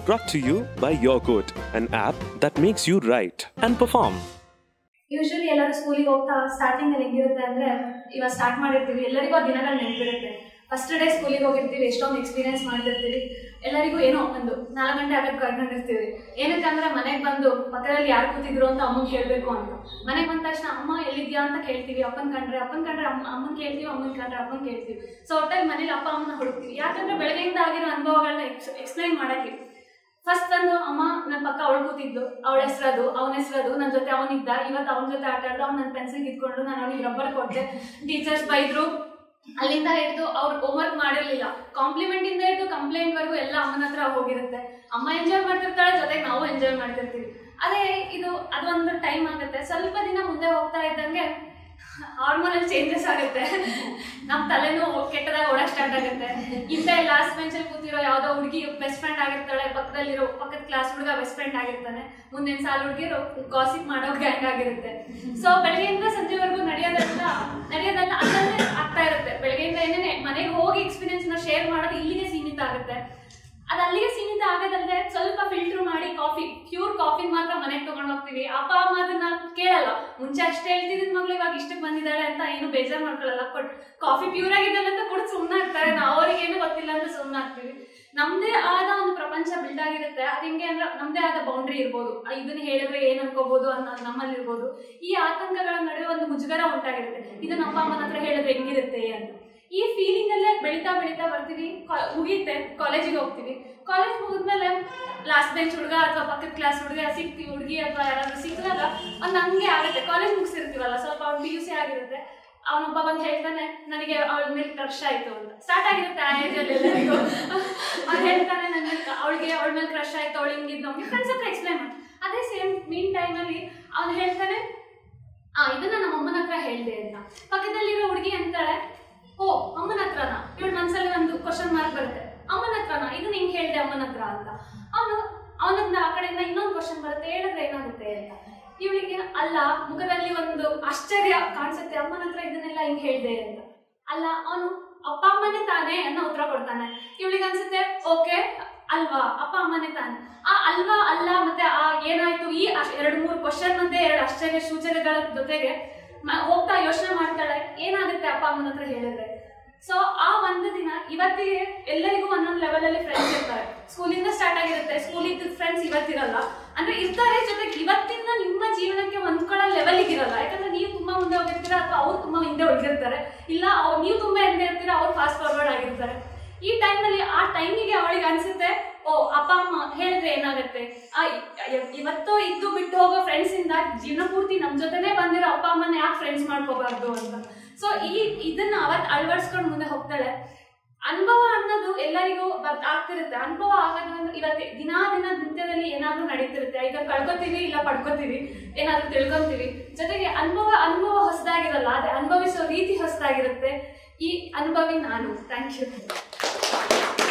Brought to you by Yogourt, an app that makes you write and perform. Usually ಎಲ್ಲರೂ ಸ್ಕೂಲಿಗೆ ಹೋಗ್ತಾ starting ಅಲ್ಲಿ ಹೆಂಗಿರುತ್ತೆ ಅಂದ್ರೆ ಇವಾಗ ಸ್ಟಾರ್ಟ್ ಮಾಡಿರ್ತೀವಿ ಎಲ್ಲರಿಗೂ ಆ ದಿನಗಳು ನೆನಪಿರುತ್ತೆ ಫಸ್ಟ್ ಡೇ ಸ್ಕೂಲಿಗೆ ಹೋಗಿರ್ತೀವಿ ಎಷ್ಟೊಂದು ಎಕ್ಸ್ಪೀರಿಯನ್ಸ್ ಮಾಡ್ತಿರ್ತೀವಿ ಎಲ್ಲರಿಗೂ ಏನೋ ಒಂದು ನಾಲ್ಕು ಗಂಟೆ ಆಗಕ್ಕೆ ಕರ್ಕೊಂಡಿರ್ತೀವಿ ಏನಕ್ಕೆ ಅಂದ್ರೆ ಮನೆಗೆ ಬಂದು ಪಕ್ಕದಲ್ಲಿ ಯಾರು ಕೂತಿದ್ರು ಅಂತ ಅಮ್ಮಂಗೆ ಹೇಳ್ಬೇಕು ಅಂತ ಮನೆಗೆ ಬಂದ ತಕ್ಷಣ ಅಮ್ಮ ಎಲ್ಲಿದ್ಯಾ ಅಂತ ಕೇಳ್ತೀವಿ ಅಪ್ಪನ ಕಂಡ್ರೆ ಅಪ್ಪನ ಕಂಡ್ರೆ ಅಮ್ಮ ಅಮ್ಮನ ಕೇಳ್ತೀವಿ ಅಮ್ಮನ ಕಂಡ್ರೆ ಅಪ್ಪನ ಕೇಳ್ತೀವಿ ಸೊ ಒಟ್ಟಲ್ಲಿ ಮನೇಲಿ ಅಪ್ಪ ಅಮ್ಮನ ಹುಡುಕ್ತೀವಿ ಯಾಕಂದ್ರೆ ಬೆಳಗ್ಗೆಯಿಂದ ಆಗಿರೋ ಅನುಭವಗಳನ್ನ ಎಕ್ಸ್ಪ್ಲೈನ್ ಮಾಡಕ್ಕೆ ಫಸ್ಟ್ ತಂದು ಅಮ್ಮ ನನ್ನ ಪಕ್ಕ ಅವಳು ಕೂತಿದ್ದು ಅವಳ ಹೆಸರದು ಅವನ ಹೆಸರದು ನನ್ನ ಜೊತೆ ಅವನಿದ್ದ ಇವತ್ತು ಅವನ ಜೊತೆ ಆಟ ಆಡ್ದ ಅವ್ನು ನನ್ನ ಪೆನ್ಸಿಲ್ ಕಿತ್ಕೊಂಡು ನಾನು ಅವನಿಗೆ ರಬ್ಬರ್ ಕೊಟ್ಟೆ ಟೀಚರ್ಸ್ ಬೈದ್ರು ಅಲ್ಲಿಂದ ಹಿಡಿದು ಅವ್ರು ಹೋಮ್ವರ್ಕ್ ಮಾಡಿರ್ಲಿಲ್ಲ ಕಾಂಪ್ಲಿಮೆಂಟ್ ಇಂದ ಹಿಡಿದು ಕಂಪ್ಲೇಂಟ್ ವರೆಗೂ ಎಲ್ಲ ಅಮ್ಮನ ಹತ್ರ ಹೋಗಿರುತ್ತೆ ಅಮ್ಮ ಎಂಜಾಯ್ ಮಾಡ್ತಿರ್ತಾಳೆ ಜೊತೆಗೆ ನಾವು ಎಂಜಾಯ್ ಮಾಡ್ತಿರ್ತೀವಿ ಅದೇ ಇದು ಅದೊಂದು ಟೈಮ್ ಆಗುತ್ತೆ ಸ್ವಲ್ಪ ದಿನ ಮುಂದೆ ಹೋಗ್ತಾ ಇದ್ದಂಗೆ ಹಾರ್ಮೋನಲ್ ಚೇಂಜಸ್ ಆಗುತ್ತೆ ನಮ್ಮ ತಲೆನೂ ಕೆಟ್ಟದಾಗ ಓಡಕ್ ಸ್ಟಾರ್ಟ್ ಆಗುತ್ತೆ ಹಿಂದೆ ಲಾಸ್ಟ್ ಬೆಂಚಲ್ಲಿ ಕೂತಿರೋ ಯಾವ್ದೋ ಹುಡುಗಿ ಬೆಸ್ಟ್ ಫ್ರೆಂಡ್ ಆಗಿರ್ತಾಳೆ ಪಕ್ಕದಲ್ಲಿರೋ ಪಕ್ಕದ ಕ್ಲಾಸ್ ಹುಡುಗ ಬೆಸ್ಟ್ ಫ್ರೆಂಡ್ ಆಗಿರ್ತಾನೆ ಮುಂದಿನ ಸಾಲ ಹುಡುಗಿರು ಗಾಸಿಪ್ ಮಾಡೋ ಗ್ಯಾಂಗ್ ಆಗಿರುತ್ತೆ ಸೊ ಬೆಳಗ್ಗೆಯಿಂದ ಸಂಜೆವರೆಗೂ ನಡೆಯೋದೆಲ್ಲ ನಡೆಯೋದೆಲ್ಲ ಅಲ್ಲಲ್ಲೇ ಆಗ್ತಾ ಇರುತ್ತೆ ಬೆಳಗ್ಗೆಯಿಂದ ಏನೇನೆ ಮನೆಗೆ ಹೋಗಿ ಎಕ್ಸ್ಪೀರಿಯನ್ಸ್ ನ ಶೇರ್ ಮಾಡೋದು ಇಲ್ಲಿಗೆ ಸೀಮಿತ ಆಗುತ್ತೆ ಅದು ಅಲ್ಲಿಗೆ ಸೀಮಿತ ಆಗದಂದ್ರೆ ಸ್ವಲ್ಪ ಫಿಲ್ಟರ್ ಮಾಡಿ ಕಾಫಿ ಪ್ಯೂರ್ ಕಾಫಿ ಮಾತ್ರ ಮನೆಗೆ ತಗೊಂಡು ಹೋಗ್ತೀವಿ ಅಪ್ಪ ಅಮ್ಮ ಅದನ್ನ ಕೇಳಲ್ಲ ಮುಂಚೆ ಅಷ್ಟೇ ಹೇಳ್ತಿದ್ದ ಮಗಳು ಇವಾಗ ಇಷ್ಟಕ್ಕೆ ಬಂದಿದ್ದಾಳೆ ಅಂತ ಏನು ಬೇಜಾರು ಮಾಡ್ಕೊಳ್ಳಲ್ಲ ಬಟ್ ಕಾಫಿ ಪ್ಯೂರ್ ಆಗಿದ್ದಾಳೆ ಅಂತ ಕೂಡ ಸುಮ್ಮನೆ ಆಗ್ತಾರೆ ನಾವು ಅವ್ರಿಗೆ ಏನು ಗೊತ್ತಿಲ್ಲ ಅಂತ ಸುಮ್ಮನೆ ಆಗ್ತೀವಿ ನಮ್ದೇ ಆದ ಒಂದು ಪ್ರಪಂಚ ಬಿಲ್ಡ್ ಆಗಿರುತ್ತೆ ಅದು ಹೆಂಗೆ ಅಂದ್ರೆ ನಮ್ದೇ ಆದ ಬೌಂಡ್ರಿ ಇರ್ಬೋದು ಆ, ಇದನ್ನ ಹೇಳಿದ್ರೆ ಏನ್ ಅನ್ಕೋಬಹುದು ಅನ್ನೋದು ನಮ್ಮಲ್ಲಿ ಇರ್ಬೋದು ಈ ಆತಂಕಗಳ ನಡುವೆ ಒಂದು ಮುಜುಗರ ಉಂಟಾಗಿರುತ್ತೆ ಇದನ್ನ ಅಪ್ಪ ಅಮ್ಮನ ಹತ್ರ ಹೇಳಿದ್ರೆ ಹೆಂಗಿರುತ್ತೆ ಅಂತ ಈ ಫೀಲಿಂಗ್ ಅಲ್ಲೇ ಬೆಳಿತಾ ಬೆಳಿತಾ ಬರ್ತೀವಿ ಕಾ- ಮುಗಿಯುತ್ತೆ ಕಾಲೇಜಿಗೆ ಹೋಗ್ತೀವಿ ಕಾಲೇಜ್ ಮುಗಿದ್ಮೇಲೆ ಲಾಸ್ಟ್ ಬೆಂಚ್ ಹುಡುಗ ಅಥವಾ ಪಕ್ಕದ ಕ್ಲಾಸ್ ಹುಡುಗ ಸಿಗ್ತೀವಿ ಹುಡುಗಿ ಅಥವಾ ಯಾರಾದ್ರೂ ಸಿಕ್ಕಿದಾಗ ಒಂದು ಹಂಗೆ ಆಗುತ್ತೆ ಕಾಲೇಜ್ ಮುಗಿಸಿರ್ತೀವಲ್ಲ ಸ್ವಲ್ಪ ಅವ್ನು ಪಿ ಯು ಸಿ ಆಗಿರುತ್ತೆ ಅವನೊಬ್ಬ ಬಂದು ಹೇಳ್ತಾನೆ ನನಗೆ ಅವಳ ಮೇಲೆ ಕ್ರಶ್ ಆಯ್ತು ಅಂತ ಸ್ಟಾರ್ಟ್ ಆಗಿರುತ್ತೆ ಆ ಏಜಲ್ಲಿ ಎಲ್ಲರಿಗೂ ಅವ್ನು ಹೇಳ್ತಾನೆ ನನಗೆ ಅವಳಿಗೆ ಅವಳ ಮೇಲೆ ಕ್ರಶ್ ಆಯ್ತು ಅವಳು ಹಿಂಗಿದ್ದು ಅವ್ನಿಗೆ ಫ್ರೆಂಡ್ಸ್ ಹತ್ರ ಎಕ್ಸ್ಪ್ಲೈನ್ ಮಾಡಿ ಅದೇ ಸೇಮ್ ಮೀನ್ ಟೈಮಲ್ಲಿ ಅವ್ನು ಹೇಳ್ತಾನೆ ಆ ಇದನ್ನ ನಮ್ಮ ಅಮ್ಮನ ಹತ್ರ ಹೇಳ್ದೆ ಅಂತ ಪಕ್ಕದಲ್ಲಿರೋ ಹುಡುಗಿ ಅಂತಾಳೆ ಓ ಅಮ್ಮನ ಹತ್ರನಾ ಇವಳ ಮನ್ಸಲ್ಲಿ ಒಂದು ಕ್ವಶನ್ ಮಾರ್ಕ್ ಬರುತ್ತೆ ಅಮ್ಮನ ಹತ್ರನಾ ಇದನ್ನ ಹಿಂಗ್ ಹೇಳ್ದೆ ಅಮ್ಮನ ಹತ್ರ ಅಂತ ಅವನು ಅವನನ್ನ ಆ ಕಡೆಯಿಂದ ಇನ್ನೊಂದು ಕ್ವಶನ್ ಬರುತ್ತೆ ಹೇಳಿದ್ರೆ ಏನಾಗುತ್ತೆ ಅಂತ ಇವಳಿಗೆ ಅಲ್ಲ ಮುಖದಲ್ಲಿ ಒಂದು ಆಶ್ಚರ್ಯ ಕಾಣಿಸುತ್ತೆ ಅಮ್ಮನ ಹತ್ರ ಇದನ್ನೆಲ್ಲ ಹಿಂಗ್ ಹೇಳ್ದೆ ಅಂತ ಅಲ್ಲ ಅವನು ಅಪ್ಪ ಅಮ್ಮನೇ ತಾನೇ ಅನ್ನೋ ಉತ್ತರ ಕೊಡ್ತಾನೆ ಇವಳಿಗೆ ಅನ್ಸುತ್ತೆ ಓಕೆ ಅಲ್ವಾ ಅಪ್ಪ ಅಮ್ಮನೇ ತಾನೆ ಆ ಅಲ್ವಾ ಅಲ್ಲ ಮತ್ತೆ ಆ ಏನಾಯ್ತು ಈ ಅಶ್- ಎರಡು ಮೂರು ಕ್ವಶನ್ ಮತ್ತೆ ಎರಡು ಆಶ್ಚರ್ಯ ಸೂಚನೆಗಳ ಜೊತೆಗೆ ಮ- ಹೋಗ್ತಾ ಯೋಚನೆ ಮಾಡ್ತಾಳೆ ಏನಾಗುತ್ತೆ ಅಪ್ಪ ಅಮ್ಮನ ಹತ್ರ ಹೇಳಿದ್ರೆ ಸೊ ಆ ಒಂದು ದಿನ ಇವತ್ತಿಗೆ ಎಲ್ಲರಿಗೂ ಒಂದೊಂದು ಲೆವೆಲ್ ಅಲ್ಲಿ ಫ್ರೆಂಡ್ಸ್ ಇರ್ತಾರೆ ಸ್ಕೂಲಿಂದ ಸ್ಟಾರ್ಟ್ ಆಗಿರುತ್ತೆ ಸ್ಕೂಲಿದ್ದು ಫ್ರೆಂಡ್ಸ್ ಇವತ್ತಿರಲ್ಲ ಅಂದ್ರೆ ಇರ್ತಾರೆ ಜೊತೆಗೆ ಇವತ್ತಿಂದ ನಿಮ್ಮ ಜೀವನಕ್ಕೆ ಹೊಂದ್ಕೊಳ್ಳೋ ಲೆವೆಲ್ಗೆ ಇರಲ್ಲ ಯಾಕಂದ್ರೆ ನೀವು ತುಂಬಾ ಮುಂದೆ ಹೋಗಿರ್ತೀರಾ ಅಥವಾ ಅವ್ರು ತುಂಬಾ ಹಿಂದೆ ಉಳಿದಿರ್ತಾರೆ ಇಲ್ಲ ಅವ್ರು ನೀವು ತುಂಬಾ ಹಿಂದೆ ಇರ್ತೀರಾ ಅವ್ರು ಫಾಸ್ಟ್ ಫಾರ್ವರ್ಡ್ ಆಗಿರ್ತಾರೆ ಈ ಟೈಮ್ನಲ್ಲಿ ಆ ಟೈಮಿಗೆ ಅವಳಿಗೆ ಅನ್ಸುತ್ತೆ ಓ ಅಪ್ಪ ಅಮ್ಮ ಹೇಳಿದ್ರೆ ಏನಾಗುತ್ತೆ ಆ ಇ- ಇವತ್ತು ಇದ್ದು ಬಿಟ್ಟು ಹೋಗೋ ಫ್ರೆಂಡ್ಸ್ ಇಂದ ಜೀವನ ಪೂರ್ತಿ ನಮ್ ಜೊತೆನೆ ಬಂದಿರೋ ಅಪ್ಪ ಅಮ್ಮನ ಯಾಕೆ ಫ್ರೆಂಡ್ಸ್ ಮಾಡ್ಕೋಬಾರ್ದು ಅಂತ ಸೊ ಈ ಇದನ್ನ ಅವತ್ ಅಳವಡಿಸ್ಕೊಂಡು ಮುಂದೆ ಹೋಗ್ತಾಳೆ ಅನುಭವ ಅನ್ನೋದು ಎಲ್ಲರಿಗೂ ಬರ್- ಆಗ್ತಿರುತ್ತೆ ಅನುಭವ ಆಗೋದು ಅಂದ್ರೆ ಇವತ್ತು ದಿನಾ ದಿನ ನಿತ್ಯದಲ್ಲಿ ಏನಾದ್ರೂ ನಡೀತಿರುತ್ತೆ ಈಗ ಕಳ್ಕೊತೀವಿ ಇಲ್ಲ ಪಡ್ಕೋತೀವಿ ಏನಾದ್ರೂ ತಿಳ್ಕೊಂತೀವಿ ಜೊತೆಗೆ ಅನುಭವ ಅನುಭವ ಹೊಸದಾಗಿರಲ್ಲ ಅದೇ ಅನುಭವಿಸೋ ರೀತಿ ಹೊಸದಾಗಿರುತ್ತೆ ಈ ಅನುಭವಿ ನಾನು ಥ್ಯಾಂಕ್ ಯು